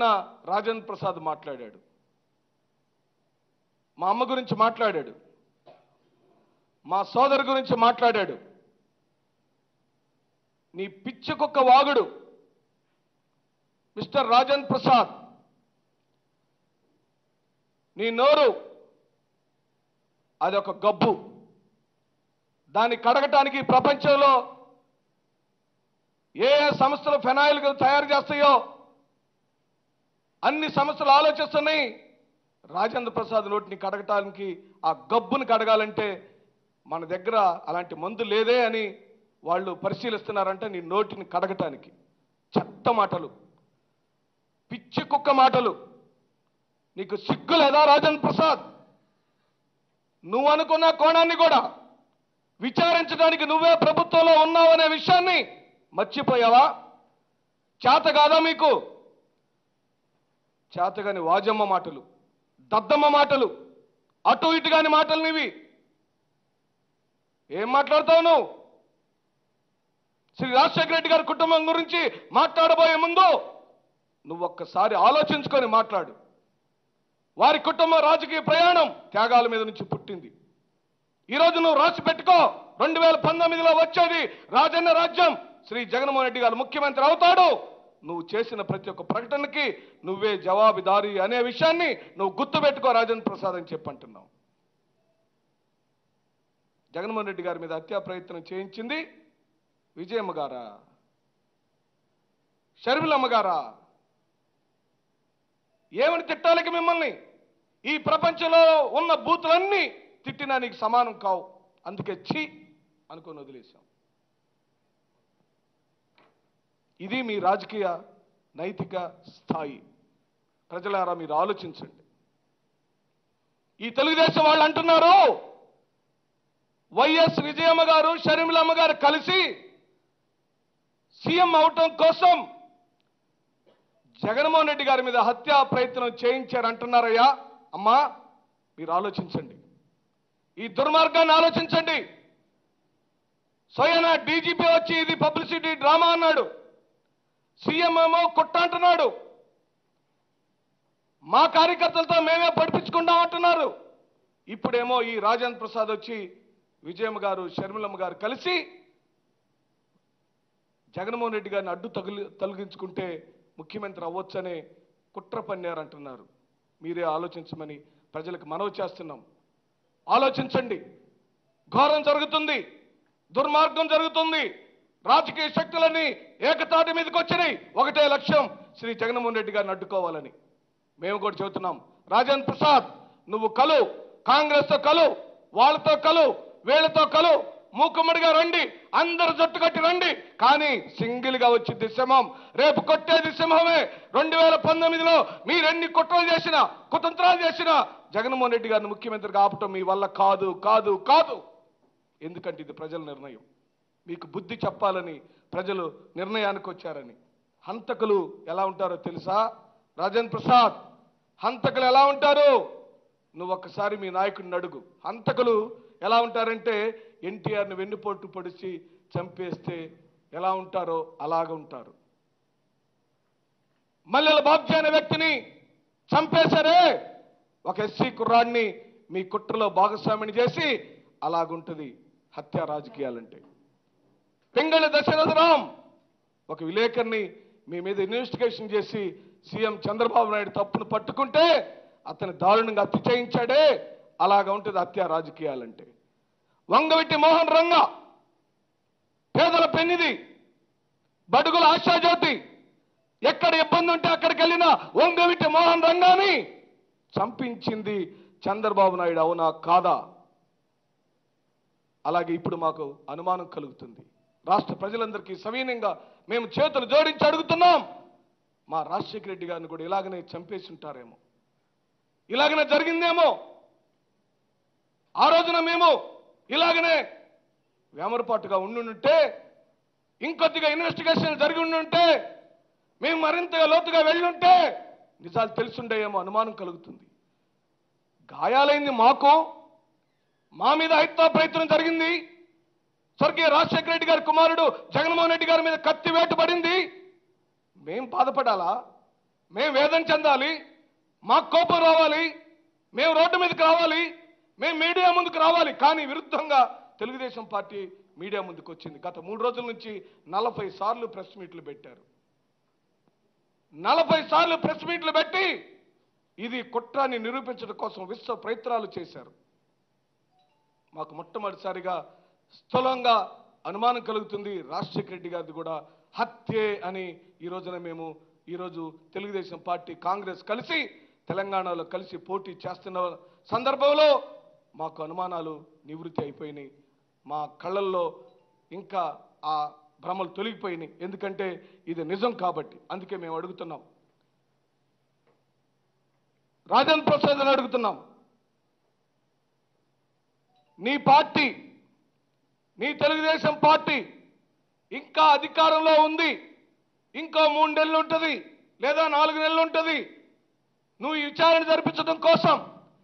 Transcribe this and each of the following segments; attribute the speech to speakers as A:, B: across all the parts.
A: నిన్న రాజేంద్ర ప్రసాద్ మాట్లాడాడు మా అమ్మ గురించి మాట్లాడాడు మా సోదరు గురించి మాట్లాడాడు నీ పిచ్చి కుక్క వాగుడు మిస్టర్ రాజన్ ప్రసాద్ నీ నోరు అది ఒక గబ్బు దాన్ని కడగటానికి ప్రపంచంలో ఏ ఏ సంస్థలు ఫెనాయిల్ తయారు చేస్తాయో అన్ని సంస్థలు ఆలోచిస్తున్నాయి రాజేంద్ర ప్రసాద్ నోటిని కడగటానికి ఆ గబ్బుని కడగాలంటే మన దగ్గర అలాంటి మందు లేదే అని వాళ్ళు పరిశీలిస్తున్నారంటే నీ నోటిని కడగటానికి చెత్త మాటలు పిచ్చి కుక్క మాటలు నీకు సిగ్గు లేదా రాజేంద్ర ప్రసాద్ నువ్వు అనుకున్న కోణాన్ని కూడా విచారించడానికి నువ్వే ప్రభుత్వంలో ఉన్నావు అనే విషయాన్ని మర్చిపోయావా చేత కాదా మీకు చేతగాని వాజమ్మ మాటలు దద్దమ్మ మాటలు అటు ఇటు కాని మాటలు నీవి ఏం మాట్లాడతావు నువ్వు శ్రీ రాజశేఖర రెడ్డి గారి కుటుంబం గురించి మాట్లాడబోయే ముందు నువ్వు ఒక్కసారి ఆలోచించుకొని మాట్లాడు వారి కుటుంబ రాజకీయ ప్రయాణం త్యాగాల మీద నుంచి పుట్టింది ఈరోజు నువ్వు రాసి పెట్టుకో రెండు వేల పంతొమ్మిదిలో వచ్చేది రాజన్న రాజ్యం శ్రీ జగన్మోహన్ రెడ్డి గారు ముఖ్యమంత్రి అవుతాడు నువ్వు చేసిన ప్రతి ఒక్క ప్రకటనకి నువ్వే జవాబుదారి అనే విషయాన్ని నువ్వు గుర్తుపెట్టుకో రాజేంద్ర ప్రసాద్ అని చెప్పంటున్నావు జగన్మోహన్ రెడ్డి గారి మీద హత్యా ప్రయత్నం చేయించింది విజయమ్మ గారా షర్మిలమ్మ గారా ఏమని తిట్టాలికి మిమ్మల్ని ఈ ప్రపంచంలో ఉన్న బూతులన్నీ తిట్టినా నీకు సమానం కావు అందుకే ఛీ అనుకొని వదిలేశాం ఇది మీ రాజకీయ నైతిక స్థాయి ప్రజలారా మీరు ఆలోచించండి ఈ తెలుగుదేశం వాళ్ళు అంటున్నారు వైఎస్ విజయమ్మ గారు షర్మిలమ్మ గారు కలిసి సీఎం అవటం కోసం జగన్మోహన్ రెడ్డి గారి మీద హత్యా ప్రయత్నం చేయించారంటున్నారయ్యా అమ్మా మీరు ఆలోచించండి ఈ దుర్మార్గాన్ని ఆలోచించండి స్వయన డీజీపీ వచ్చి ఇది పబ్లిసిటీ డ్రామా అన్నాడు సీఎం ఏమో కుట్ట అంటున్నాడు మా కార్యకర్తలతో మేమే పడిపించుకుంటాం అంటున్నారు ఇప్పుడేమో ఈ రాజేంద్ర ప్రసాద్ వచ్చి విజయమ్మ గారు షర్మిలమ్మ గారు కలిసి జగన్మోహన్ రెడ్డి గారిని అడ్డు తగిలి తొలగించుకుంటే ముఖ్యమంత్రి అవ్వచ్చనే కుట్ర పన్నారంటున్నారు మీరే ఆలోచించమని ప్రజలకు మనవి చేస్తున్నాం ఆలోచించండి ఘోరం జరుగుతుంది దుర్మార్గం జరుగుతుంది రాజకీయ శక్తులన్నీ ఏకతాటి మీదకి వచ్చినాయి ఒకటే లక్ష్యం శ్రీ జగన్మోహన్ రెడ్డి గారిని అడ్డుకోవాలని మేము కూడా చెబుతున్నాం రాజేంద్ర ప్రసాద్ నువ్వు కలు కాంగ్రెస్ తో కలు వాళ్ళతో కలు వీళ్ళతో కలు మూకుమ్మడిగా రండి అందరు జట్టు కట్టి రండి కానీ సింగిల్ గా వచ్చింది సింహం రేపు కొట్టేది సింహమే రెండు వేల పంతొమ్మిదిలో మీరెన్ని కుట్రలు చేసినా కుతంత్రాలు చేసినా జగన్మోహన్ రెడ్డి గారిని ముఖ్యమంత్రిగా ఆపటం మీ వల్ల కాదు కాదు కాదు ఎందుకంటే ఇది ప్రజల నిర్ణయం మీకు బుద్ధి చెప్పాలని ప్రజలు నిర్ణయానికి వచ్చారని హంతకులు ఎలా ఉంటారో తెలుసా రాజేంద్ర ప్రసాద్ హంతకులు ఎలా ఉంటారు నువ్వు ఒక్కసారి మీ నాయకుడిని అడుగు హంతకులు ఎలా ఉంటారంటే ఎన్టీఆర్ని వెన్నుపోటు పొడిచి చంపేస్తే ఎలా ఉంటారో అలాగ ఉంటారు మల్లెల బాబ్జీ అనే వ్యక్తిని చంపేశారే ఒక ఎస్సీ కుర్రాడిని మీ కుట్రలో భాగస్వామిని చేసి అలాగుంటుంది హత్య రాజకీయాలంటే పింగళి దశరథరాం ఒక విలేకరిని మీ మీద ఇన్వెస్టిగేషన్ చేసి సీఎం చంద్రబాబు నాయుడు తప్పును పట్టుకుంటే అతని దారుణంగా హత్య చేయించాడే అలాగా ఉంటుంది హత్య రాజకీయాలంటే వంగవిట్టి మోహన్ రంగ పేదల పెన్నిది బడుగుల ఆశాజ్యోతి ఎక్కడ ఇబ్బంది ఉంటే అక్కడికి వెళ్ళిన వంగవిట్టి మోహన్ రంగాని చంపించింది చంద్రబాబు నాయుడు అవునా కాదా అలాగే ఇప్పుడు మాకు అనుమానం కలుగుతుంది రాష్ట్ర ప్రజలందరికీ సవీనంగా మేము చేతులు జోడించి అడుగుతున్నాం మా రాజశేఖర రెడ్డి గారిని కూడా ఇలాగనే చంపేసి ఉంటారేమో ఇలాగనే జరిగిందేమో ఆ రోజున మేము ఇలాగనే వేమరపాటుగా ఉండుంటే ఇంకొద్దిగా ఇన్వెస్టిగేషన్ జరిగి ఉండుంటే మేము మరింతగా లోతుగా వెళ్ళుంటే నిజాలు తెలుసుండేయేమో అనుమానం కలుగుతుంది గాయాలైంది మాకు మా మీద హత్యా ప్రయత్నం జరిగింది స్వర్గీయ రాజశేఖర రెడ్డి గారి కుమారుడు జగన్మోహన్ రెడ్డి గారి మీద కత్తి వేటు పడింది మేం బాధపడాలా మేము వేదన చెందాలి మాకు కోపం రావాలి మేము రోడ్డు మీదకి రావాలి మేము మీడియా ముందుకు రావాలి కానీ విరుద్ధంగా తెలుగుదేశం పార్టీ మీడియా ముందుకు వచ్చింది గత మూడు రోజుల నుంచి నలభై సార్లు ప్రెస్ మీట్లు పెట్టారు నలభై సార్లు ప్రెస్ మీట్లు పెట్టి ఇది కుట్రాన్ని నిరూపించడం కోసం విశ్వ ప్రయత్నాలు చేశారు మాకు మొట్టమొదటిసారిగా స్థూలంగా అనుమానం కలుగుతుంది రాజశేఖర రెడ్డి గారిది కూడా హత్యే అని ఈ రోజున మేము ఈరోజు తెలుగుదేశం పార్టీ కాంగ్రెస్ కలిసి తెలంగాణలో కలిసి పోటీ చేస్తున్న సందర్భంలో మాకు అనుమానాలు నివృత్తి అయిపోయినాయి మా కళ్ళల్లో ఇంకా ఆ భ్రమలు తొలగిపోయినాయి ఎందుకంటే ఇది నిజం కాబట్టి అందుకే మేము అడుగుతున్నాం రాజేంద్ర ప్రసాద్ అని అడుగుతున్నాం నీ పార్టీ నీ తెలుగుదేశం పార్టీ ఇంకా అధికారంలో ఉంది ఇంకో మూడు నెలలు ఉంటుంది లేదా నాలుగు నెలలు ఉంటుంది నువ్వు ఈ విచారణ జరిపించడం కోసం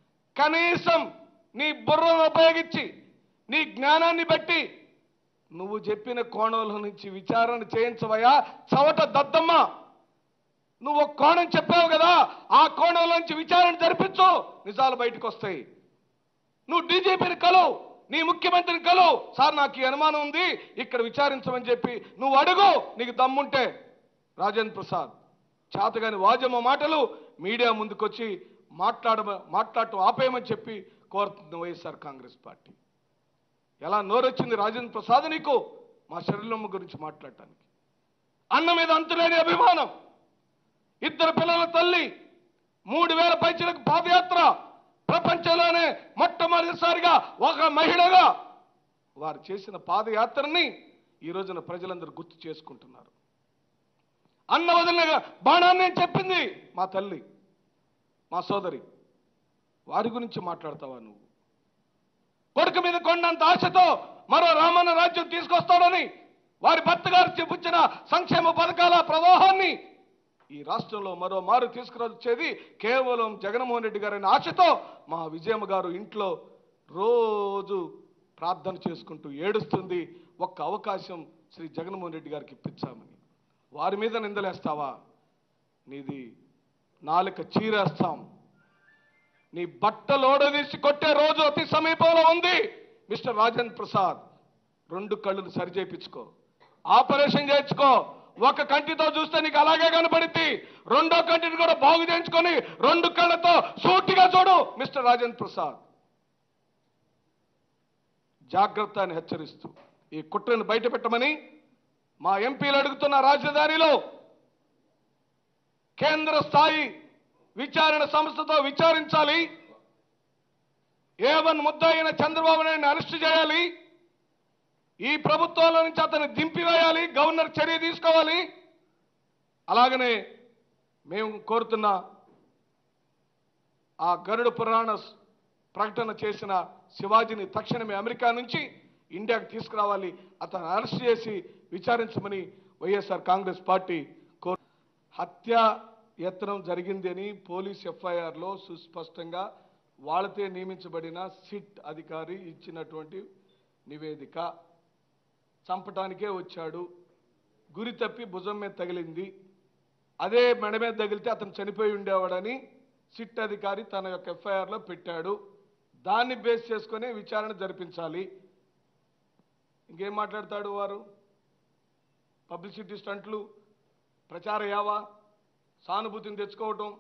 A: కనీసం నీ బుర్రను ఉపయోగించి నీ జ్ఞానాన్ని బట్టి నువ్వు చెప్పిన కోణంలో నుంచి విచారణ చేయించవయా చవట దద్దమ్మ నువ్వు ఒక కోణం చెప్పావు కదా ఆ కోణంలో నుంచి విచారణ జరిపించు నిజాలు బయటకు వస్తాయి నువ్వు డీజీపీని కలువు నీ ముఖ్యమంత్రిని కలువు సార్ నాకు ఈ అనుమానం ఉంది ఇక్కడ విచారించమని చెప్పి నువ్వు అడుగు నీకు దమ్ముంటే రాజేంద్ర ప్రసాద్ చేతగాని వాజమ్మ మాటలు మీడియా ముందుకొచ్చి మాట్లాడ మాట్లాడటం ఆపేయమని చెప్పి కోరుతుంది వైఎస్ఆర్ కాంగ్రెస్ పార్టీ ఎలా నోరొచ్చింది రాజేంద్ర ప్రసాద్ నీకు మా శరీరమ్మ గురించి మాట్లాడటానికి అన్న మీద అంతులేని అభిమానం ఇద్దరు పిల్లల తల్లి మూడు వేల పైచలకు పాదయాత్ర ప్రపంచంలోనే మొట్టమొదటిసారిగా ఒక మహిళగా వారు చేసిన పాదయాత్రని ఈ రోజున ప్రజలందరూ గుర్తు చేసుకుంటున్నారు అన్న వదిలిన బాణాన్ని అని చెప్పింది మా తల్లి మా సోదరి వారి గురించి మాట్లాడతావా నువ్వు కొడుకు మీద కొండంత ఆశతో మరో రామన్న రాజ్యం తీసుకొస్తాడని వారి భర్త గారు చూపించిన సంక్షేమ పథకాల ప్రవాహాన్ని ఈ రాష్ట్రంలో మరో మారు తీసుకురొచ్చేది కేవలం జగన్మోహన్ రెడ్డి గారి ఆశతో మా విజయమ్మ గారు ఇంట్లో రోజు ప్రార్థన చేసుకుంటూ ఏడుస్తుంది ఒక్క అవకాశం శ్రీ జగన్మోహన్ రెడ్డి గారికి ఇప్పించామని వారి మీద నిందలేస్తావా నీది నాలుక చీరేస్తాం నీ బట్టలు ఓడదీసి కొట్టే రోజు అతి సమీపంలో ఉంది మిస్టర్ రాజేంద్ర ప్రసాద్ రెండు కళ్ళును సరి చేయించుకో ఆపరేషన్ చేయించుకో ఒక కంటితో చూస్తే నీకు అలాగే కనపడింది రెండో కంటిని కూడా బాగు చేయించుకొని రెండు కళ్ళతో సూటిగా చూడు మిస్టర్ రాజేంద్ర ప్రసాద్ జాగ్రత్త అని హెచ్చరిస్తూ ఈ కుట్రను బయట పెట్టమని మా ఎంపీలు అడుగుతున్న రాజధానిలో కేంద్ర స్థాయి విచారణ సంస్థతో విచారించాలి ఏ వన్ ముద్ద అయిన చంద్రబాబు నాయుడిని అరెస్ట్ చేయాలి ఈ ప్రభుత్వంలో నుంచి అతన్ని దింపివేయాలి గవర్నర్ చర్య తీసుకోవాలి అలాగనే మేము కోరుతున్న ఆ గరుడ పురాణ స్- ప్రకటన చేసిన శివాజీని తక్షణమే అమెరికా నుంచి ఇండియాకు తీసుకురావాలి అతను అరెస్ట్ చేసి విచారించమని వైఎస్ఆర్ కాంగ్రెస్ పార్టీ కోరు హత్య యత్నం జరిగింది అని పోలీస్ ఎఫ్ఐఆర్లో సుస్పష్టంగా వాళ్ళతే నియమించబడిన సిట్ అధికారి ఇచ్చినటువంటి నివేదిక చంపటానికే వచ్చాడు గురి తప్పి భుజం మీద తగిలింది అదే మెడ మీద తగిలితే అతను చనిపోయి ఉండేవాడని సిట్ అధికారి తన యొక్క ఎఫ్ఐఆర్లో పెట్టాడు దాన్ని బేస్ చేసుకొని విచారణ జరిపించాలి ఇంకేం మాట్లాడతాడు వారు పబ్లిసిటీ స్టంట్లు ప్రచార యావా సానుభూతిని తెచ్చుకోవటం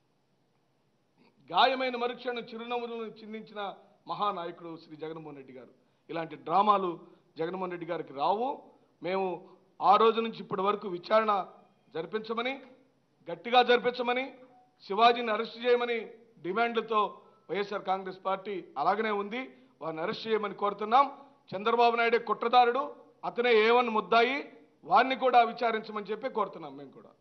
A: గాయమైన మరుక్షణం చిరునవ్వులను చిందించిన మహానాయకుడు శ్రీ జగన్మోహన్ రెడ్డి గారు ఇలాంటి డ్రామాలు జగన్మోహన్ రెడ్డి గారికి రావు మేము ఆ రోజు నుంచి ఇప్పటి వరకు విచారణ జరిపించమని గట్టిగా జరిపించమని శివాజీని అరెస్ట్ చేయమని డిమాండ్లతో వైఎస్ఆర్ కాంగ్రెస్ పార్టీ అలాగనే ఉంది వారిని అరెస్ట్ చేయమని కోరుతున్నాం చంద్రబాబు నాయుడే కుట్రదారుడు అతనే ఏవన్ ముద్దాయి వారిని కూడా విచారించమని చెప్పి కోరుతున్నాం మేము కూడా